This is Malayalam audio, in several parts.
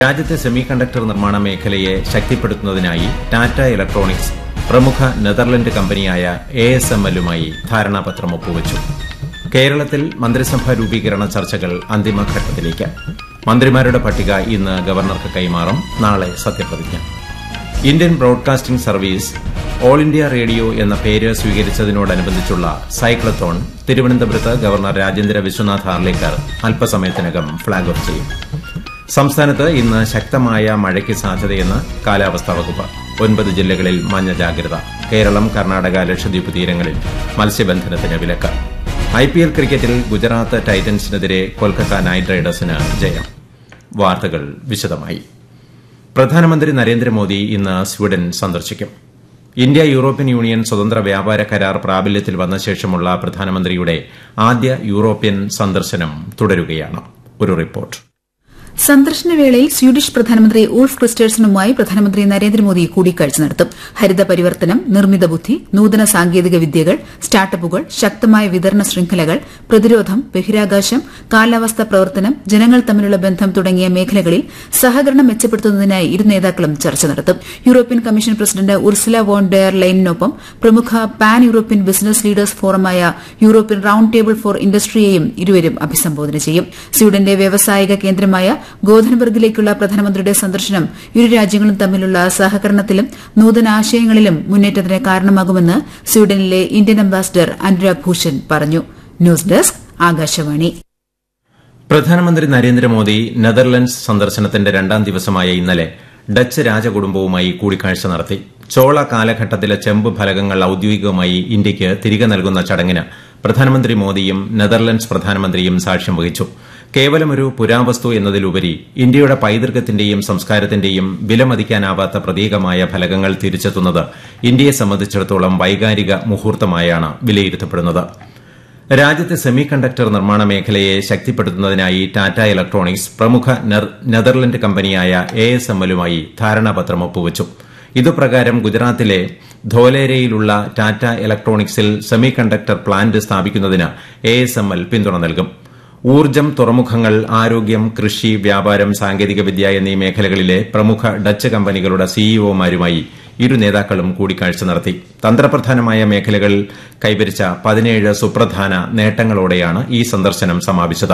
രാജ്യത്തെ സെമി കണ്ടക്ടർ നിർമ്മാണ മേഖലയെ ശക്തിപ്പെടുത്തുന്നതിനായി ടാറ്റ ഇലക്ട്രോണിക്സ് പ്രമുഖ നെതർലൻഡ് കമ്പനിയായ എ എസ് എം എല്ലുമായി ധാരണാപത്രം ഒപ്പുവച്ചു കേരളത്തിൽ മന്ത്രിസഭാ രൂപീകരണ ചർച്ചകൾ അന്തിമഘട്ടത്തിലേക്ക് മന്ത്രിമാരുടെ പട്ടിക ഇന്ന് ഗവർണർക്ക് കൈമാറും നാളെ സത്യപ്രതിജ്ഞ Indian broadcasting service all India radio എന്ന പേര് സ്വീകരിച്ചതിനോടനുബന്ധിച്ചുള്ള സൈക്ലത്തോൺ തിരുവനന്തപുരത്ത് ഗവർണർ രാജേന്ദ്ര വിശ്വനാഥ് ഹാർലേക്കർ അല്പസമയത്തിനകം ഫ്ളാഗ് ഓഫ് ചെയ്യും സംസ്ഥാനത്ത് ഇന്ന് ശക്തമായ മഴയ്ക്ക് സാധ്യതയെന്ന് കാലാവസ്ഥാ വകുപ്പ് ഒൻപത് ജില്ലകളിൽ മഞ്ഞ ജാഗ്രത കേരളം കർണാടക ലക്ഷദ്വീപ് തീരങ്ങളിൽ മത്സ്യബന്ധനത്തിന് വിലക്ക് ഐപിഎൽ ക്രിക്കറ്റിൽ ഗുജറാത്ത് ടൈറ്റൻസിനെതിരെ കൊൽക്കത്ത നൈറ്റ് റൈഡേഴ്സിന് ജയം വാർത്തകൾ വിശദമായി പ്രധാനമന്ത്രി നരേന്ദ്രമോദി ഇന്ന് സ്വീഡൻ സന്ദർശിക്കും ഇന്ത്യ യൂറോപ്യൻ യൂണിയൻ സ്വതന്ത്ര വ്യാപാര കരാർ പ്രാബല്യത്തിൽ വന്ന ശേഷമുള്ള പ്രധാനമന്ത്രിയുടെ ആദ്യ യൂറോപ്യൻ സന്ദർശനം തുടരുകയാണ് ഒരു റിപ്പോർട്ട് സന്ദർശനവേളയിൽ സ്വീഡിഷ് പ്രധാനമന്ത്രി ഊൾഫ് ക്രിസ്റ്റേഴ്സണുമായി പ്രധാനമന്ത്രി നരേന്ദ്രമോദി കൂടിക്കാഴ്ച നടത്തും ഹരിത പരിവർത്തനം നിർമ്മിത ബുദ്ധി നൂതന സാങ്കേതിക വിദ്യകൾ സ്റ്റാർട്ടപ്പുകൾ ശക്തമായ വിതരണ ശൃംഖലകൾ പ്രതിരോധം ബഹിരാകാശം കാലാവസ്ഥാ പ്രവർത്തനം ജനങ്ങൾ തമ്മിലുള്ള ബന്ധം തുടങ്ങിയ മേഖലകളിൽ സഹകരണം മെച്ചപ്പെടുത്തുന്നതിനായി ഇരു നേതാക്കളും ചർച്ച നടത്തും European commission president Ursula von der ലൈനിനൊപ്പം പ്രമുഖ പാൻ യൂറോപ്യൻ ബിസിനസ് ലീഡേഴ്സ് ഫോറമായ യൂറോപ്യൻ റൌണ്ട് ടേബിൾ ഫോർ ഇൻഡസ്ട്രിയെയും ഇരുവരും അഭിസംബോധന ചെയ്യും സ്വീഡന്റെ വ്യാവസായിക കേന്ദ്രമായ ഗോധൻബർഗിലേക്കുള്ള പ്രധാനമന്ത്രിയുടെ സന്ദർശനം ഇരു രാജ്യങ്ങളും തമ്മിലുള്ള സഹകരണത്തിലും നൂതനാശയങ്ങളിലും മുന്നേറ്റത്തിന് കാരണമാകുമെന്ന് സ്വീഡനിലെ ഇന്ത്യൻ അംബാസിഡർ അനുരാഗ് ഭൂഷൺ പറഞ്ഞു ന്യൂസ് ഡെസ്ക് ആകാശവാണി പ്രധാനമന്ത്രി നരേന്ദ്രമോദി നെതർലൻഡ്സ് സന്ദർശനത്തിന്റെ രണ്ടാം ദിവസമായ ഇന്നലെ ഡച്ച് രാജകുടുംബവുമായി കൂടിക്കാഴ്ച നടത്തി ചോള കാലഘട്ടത്തിലെ ചെമ്പ് ഫലകങ്ങൾ ഔദ്യോഗികമായി ഇന്ത്യയ്ക്ക് തിരികെ നൽകുന്ന ചടങ്ങിന് പ്രധാനമന്ത്രി മോദിയും നെതർലൻഡ്സ് പ്രധാനമന്ത്രിയും സാക്ഷ്യം വഹിച്ചു കേവലമൊരു പുരാവസ്തു എന്നതിലുപരി ഇന്ത്യയുടെ പൈതൃകത്തിന്റെയും സംസ്കാരത്തിന്റെയും വിലമതിക്കാനാവാത്ത പ്രതീകമായ ഫലകങ്ങൾ തിരിച്ചെത്തുന്നത് ഇന്ത്യയെ സംബന്ധിച്ചിടത്തോളം വൈകാരിക മുഹൂർത്തമായാണ് വിലയിരുത്തപ്പെടുന്നത് രാജ്യത്തെ സെമി കണ്ടക്ടർ നിർമ്മാണ മേഖലയെ ശക്തിപ്പെടുത്തുന്നതിനായി ടാറ്റ ഇലക്ട്രോണിക്സ് പ്രമുഖ നെതർലൻഡ് കമ്പനിയായ എ എസ് എം എല്ലുമായി ധാരണാപത്രം ഒപ്പുവച്ചു ഇതുപ്രകാരം ഗുജറാത്തിലെ ധോലേരയിലുള്ള ടാറ്റ ഇലക്ട്രോണിക്സിൽ സെമി കണ്ടക്ടർ പ്ലാന്റ് സ്ഥാപിക്കുന്നതിന് എ എസ് എം എൽ പിന്തുണ നൽകും ഊർജ്ജം തുറമുഖങ്ങൾ ആരോഗ്യം കൃഷി വ്യാപാരം സാങ്കേതികവിദ്യ എന്നീ മേഖലകളിലെ പ്രമുഖ ഡച്ച് കമ്പനികളുടെ സിഇഒമാരുമായി ഇരു നേതാക്കളും കൂടിക്കാഴ്ച നടത്തി തന്ത്രപ്രധാനമായ മേഖലകൾ കൈവരിച്ച പതിനേഴ് സുപ്രധാന നേട്ടങ്ങളോടെയാണ് ഈ സന്ദർശനം സമാപിച്ചത്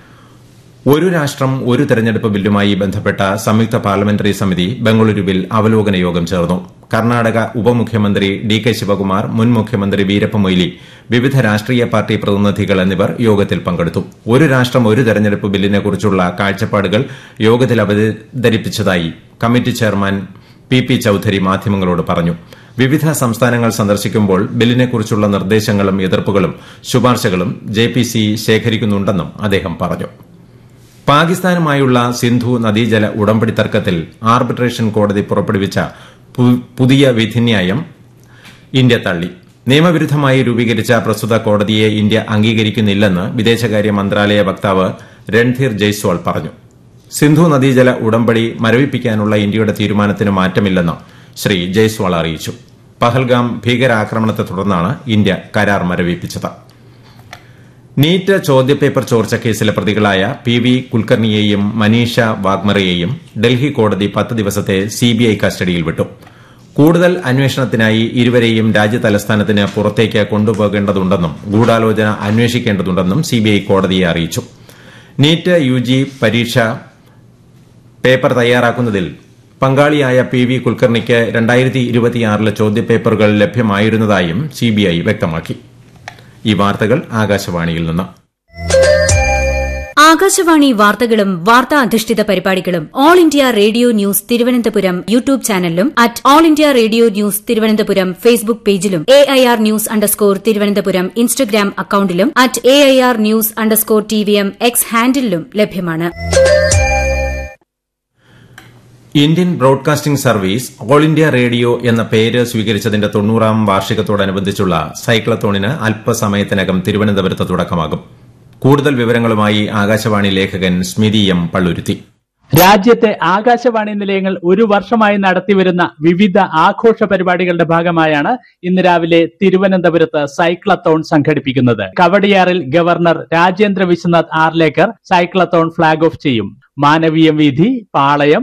ഒരു രാഷ്ട്രം ഒരു തെരഞ്ഞെടുപ്പ് ബില്ലുമായി ബന്ധപ്പെട്ട സംയുക്ത പാർലമെന്ററി സമിതി ബംഗളൂരുവിൽ അവലോകന യോഗം ചേർന്നു കർണാടക ഉപമുഖ്യമന്ത്രി ഡി കെ ശിവകുമാർ മുൻ മുഖ്യമന്ത്രി വീരപ്പ മൊയ്ലി വിവിധ രാഷ്ട്രീയ പാർട്ടി പ്രതിനിധികൾ എന്നിവർ യോഗത്തിൽ പങ്കെടുത്തു ഒരു രാഷ്ട്രം ഒരു തെരഞ്ഞെടുപ്പ് ബില്ലിനെക്കുറിച്ചുള്ള കാഴ്ചപ്പാടുകൾ യോഗത്തിൽ അവതരിപ്പിച്ചതായി committee chairman P P Chaudhary മാധ്യമങ്ങളോട് പറഞ്ഞു വിവിധ സംസ്ഥാനങ്ങൾ സന്ദർശിക്കുമ്പോൾ ബില്ലിനെക്കുറിച്ചുള്ള നിർദ്ദേശങ്ങളും എതിർപ്പുകളും ശുപാർശകളും ജെ പി സി ശേഖരിക്കുന്നുണ്ടെന്നും അദ്ദേഹം പറഞ്ഞു പാകിസ്ഥാനുമായുള്ള സിന്ധു നദീജല ഉടമ്പടി തർക്കത്തിൽ ആർബിട്രേഷൻ കോടതി പുറപ്പെടുവിച്ച പുതിയ വിധിന്യായം ഇന്ത്യ തള്ളി നിയമവിരുദ്ധമായി രൂപീകരിച്ച പ്രസ്തുത കോടതിയെ ഇന്ത്യ അംഗീകരിക്കുന്നില്ലെന്ന് വിദേശകാര്യ മന്ത്രാലയ വക്താവ് രൺധീർ ജയ്സ്വാൾ പറഞ്ഞു സിന്ധു നദീജല ഉടമ്പടി മരവിപ്പിക്കാനുള്ള ഇന്ത്യയുടെ തീരുമാനത്തിന് മാറ്റമില്ലെന്ന് ശ്രീ ജയ്സ്വാൾ അറിയിച്ചു പഹൽഗാം ഭീകരാക്രമണത്തെ തുടർന്നാണ് ഇന്ത്യ കരാർ മരവിപ്പിച്ചത് നീറ്റ് ചോദ്യപേപ്പർ ചോർച്ച കേസിലെ പ്രതികളായ പി വി കുൽക്കർണിയെയും മനീഷ വാഗ്മറയെയും ഡൽഹി കോടതി പത്ത് ദിവസത്തെ സിബിഐ കസ്റ്റഡിയിൽ വിട്ടു കൂടുതൽ അന്വേഷണത്തിനായി ഇരുവരെയും രാജ്യതലസ്ഥാനത്തിന് പുറത്തേക്ക് കൊണ്ടുപോകേണ്ടതുണ്ടെന്നും ഗൂഢാലോചന അന്വേഷിക്കേണ്ടതുണ്ടെന്നും സിബിഐ കോടതിയെ അറിയിച്ചു നീറ്റ് യുജി പരീക്ഷ പേപ്പർ തയ്യാറാക്കുന്നതിൽ പങ്കാളിയായ പി വി കുൽക്കർണിക്ക് രണ്ടായിരത്തി ഇരുപത്തിയാറിലെ ചോദ്യപേപ്പറുകൾ ലഭ്യമായിരുന്നതായും സിബിഐ വ്യക്തമാക്കി ഈ വാർത്തകൾ ആകാശവാണിയിൽ നിന്ന് ആകാശവാണി വാർത്തകളും വാർത്താ അധിഷ്ഠിത പരിപാടികളും all India radio news Thiruvananthapuram YouTube ചാനലിലും at all India radio news Thiruvananthapuram Facebook പേജിലും A I R news underscore Thiruvananthapuram Instagram അക്കൌണ്ടിലും at A I R news underscore T V M X ഹാൻഡിലും ലഭ്യമാണ് Indian broadcasting service all India radio എന്ന പേര് സ്വീകരിച്ചതിന്റെ തൊണ്ണൂറാം വാർഷികത്തോടനുബന്ധിച്ചുള്ള സൈക്ലത്തോണിന് അല്പസമയത്തിനകം തിരുവനന്തപുരത്ത് തുടക്കമാകും കൂടുതൽ വിവരങ്ങളുമായി ആകാശവാണി ലേഖകൻ സ്മിതി എം പള്ളുരുത്തി രാജ്യത്തെ ആകാശവാണി നിലയങ്ങൾ ഒരു വർഷമായി നടത്തിവരുന്ന വിവിധ ആഘോഷ പരിപാടികളുടെ ഭാഗമായാണ് ഇന്ന് രാവിലെ തിരുവനന്തപുരത്ത് സൈക്ലത്തോൺ സംഘടിപ്പിക്കുന്നത് കവടിയാറിൽ governor Rajendra Vishwanath Arlekar cyclothon flag off ചെയ്യും മാനവീയം വീഥി പാളയം